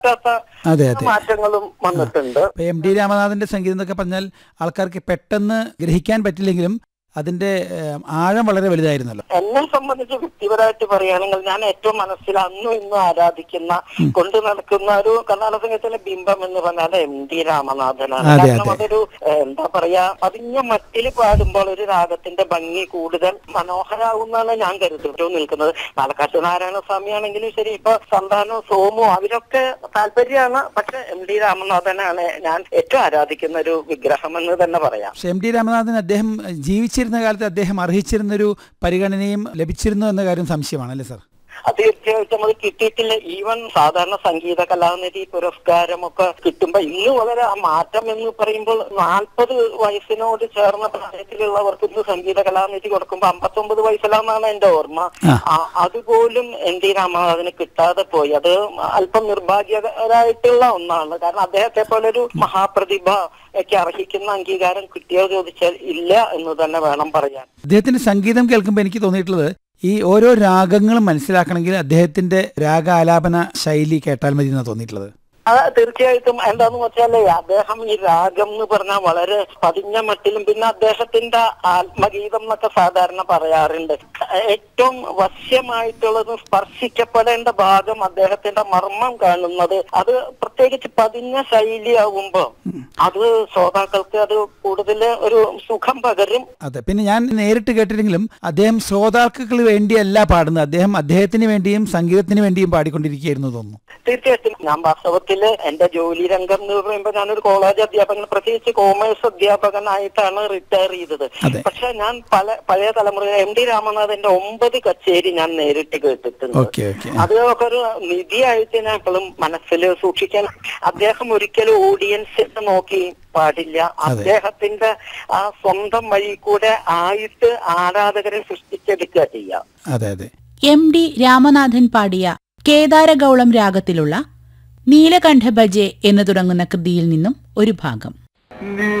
പറ്റാത്ത അതെ അതെ മാറ്റങ്ങളും വന്നിട്ടുണ്ട് ഇപ്പൊ എം ഡി രാമനാഥന്റെ സംഗീതം എന്നൊക്കെ പറഞ്ഞാൽ ആൾക്കാർക്ക് പെട്ടെന്ന് ഗ്രഹിക്കാൻ പറ്റില്ലെങ്കിലും അതിന്റെ ഏഹ്, ആഴം വളരെ വലുതായിരുന്നല്ലോ എന്നെ സംബന്ധിച്ച് വ്യക്തിപരമായിട്ട് പറയുകയാണെങ്കിൽ ഞാൻ ഏറ്റവും മനസ്സിൽ അന്നും ഇന്നും ആരാധിക്കുന്ന കൊണ്ടു നടക്കുന്ന ഒരു കർണാടക സംഗീതത്തിലെ ബിംബം എന്ന് പറഞ്ഞാൽ എം ഡി രാമനാഥനാണ് അതെ, കാരണം അതെ. അതൊരു ഏഹ്, എന്താ പറയാ പതിഞ്ഞ മട്ടിൽ പാടുമ്പോൾ ഒരു രാഗത്തിന്റെ ഭംഗി കൂടുതൽ മനോഹരാകുന്നാണ് ഞാൻ കരുതുന്നു നിൽക്കുന്നത് പാലക്കാട്ട് നാരായണ സ്വാമി ആണെങ്കിലും ശരി ഇപ്പൊ സന്താനവും സോമു അവരൊക്കെ താല്പര്യമാണ് പക്ഷെ എം ഡി രാമനാഥനാണ് ഞാൻ ഏറ്റവും ആരാധിക്കുന്ന ഒരു വിഗ്രഹം എന്ന് തന്നെ പറയാം പക്ഷെ എം ഡി രാമനാഥൻ അദ്ദേഹം ജീവിച്ചിരുന്ന കാലത്ത് അദ്ദേഹം അർഹിച്ചിരുന്നൊരു പരിഗണനയും ലഭിച്ചിരുന്നു എന്ന കാര്യം സംശയമാണ് അല്ലേ സാർ അത് തീർച്ചയായിട്ടും അത് കിട്ടിയിട്ടില്ല ഈവൻ സാധാരണ സംഗീത കലാനിധി പുരസ്കാരമൊക്കെ കിട്ടുമ്പോ ഇന്ന് വളരെ ആ മാറ്റം എന്ന് പറയുമ്പോൾ നാൽപ്പത് വയസ്സിനോട് ചേർന്ന പ്രായത്തിലുള്ളവർക്ക് ഇന്ന് സംഗീത കലാനിധി കൊടുക്കുമ്പോ അമ്പത്തൊമ്പത് വയസ്സിലാണെന്നാണ് എന്റെ ഓർമ്മ ആ. ആ, അതുപോലും എൻ ടി രാമനാഥന് കിട്ടാതെ പോയി അത് അല്പം നിർഭാഗ്യകരായിട്ടുള്ള ഒന്നാണ് കാരണം അദ്ദേഹത്തെ പോലെ ഒരു മഹാപ്രതിഭ ഒക്കെ അർഹിക്കുന്ന അംഗീകാരം കിട്ടിയോ ചോദിച്ചാൽ ഇല്ല എന്ന് തന്നെ വേണം പറയാൻ അദ്ദേഹത്തിന്റെ സംഗീതം കേൾക്കുമ്പോൾ എനിക്ക് തോന്നിയിട്ടുള്ളത് ഈ ഓരോ രാഗങ്ങളും മനസ്സിലാക്കണമെങ്കിൽ അദ്ദേഹത്തിന്റെ രാഗാലാപന ശൈലി കേട്ടാൽ മതി എന്നാണ് തോന്നിയിട്ടുള്ളത് അത് തീർച്ചയായിട്ടും എന്താന്ന് വെച്ചാല് അദ്ദേഹം ഈ രാഗം എന്ന് പറഞ്ഞാൽ വളരെ പതിഞ്ഞ മട്ടിലും പിന്നെ അദ്ദേഹത്തിന്റെ ആത്മഗീതം എന്നൊക്കെ സാധാരണ പറയാറുണ്ട് ഏറ്റവും വശ്യമായിട്ടുള്ളത് സ്പർശിക്കപ്പെടേണ്ട ഭാഗം അദ്ദേഹത്തിന്റെ മർമ്മം കാണുന്നത് അത് പ്രത്യേകിച്ച് പതിഞ്ഞ ശൈലിയാവുമ്പോ അത് ശ്രോതാക്കൾക്ക് അത് കൂടുതൽ ഒരു സുഖം പകരും അതെ പിന്നെ ഞാൻ നേരിട്ട് കേട്ടില്ലെങ്കിലും അദ്ദേഹം ശ്രോതാക്കൾക്ക് വേണ്ടിയല്ല പാടുന്നത് അദ്ദേഹം അദ്ദേഹത്തിന് വേണ്ടിയും സംഗീതത്തിന് വേണ്ടിയും പാടിക്കൊണ്ടിരിക്കുകയായിരുന്നു തോന്നുന്നു തീർച്ചയായിട്ടും ഞാൻ വാസ്തവത്തില് എന്റെ ജോലി രംഗം എന്ന് പറയുമ്പോൾ ഞാനൊരു കോളേജ് അധ്യാപകൻ പ്രത്യേകിച്ച് കോമേഴ്സ് അധ്യാപകനായിട്ടാണ് റിട്ടയർ ചെയ്തത് അതെ. പക്ഷെ ഞാൻ പല പഴയ തലമുറ എം ഡി രാമനാഥന്റെ ഒമ്പത് കച്ചേരി ഞാൻ നേരിട്ട് കേട്ടിട്ടുണ്ട് ഓക്കെ ഓക്കെ അത് ഒക്കെ ഒരു നിധിയായിട്ട് ഞാൻ എപ്പോഴും മനസ്സിൽ സൂക്ഷിക്കാൻ അദ്ദേഹം ഒരിക്കലും ഓഡിയൻസിനെ നോക്കി പാടില്ല അദ്ദേഹത്തിന്റെ ആ സ്വന്തം വഴി കൂടെ ആയിട്ട് ആരാധകരെ സൃഷ്ടിച്ചെടുക്കുക ചെയ്യാം അതെ അതെ എം ഡി രാമനാഥൻ പാടിയ കേദാരഗൗളം രാഗത്തിലുള്ള നീലകണ്ഠ ഭജെ എന്ന് തുടങ്ങുന്ന കൃതിയിൽ നിന്നും ഒരു ഭാഗം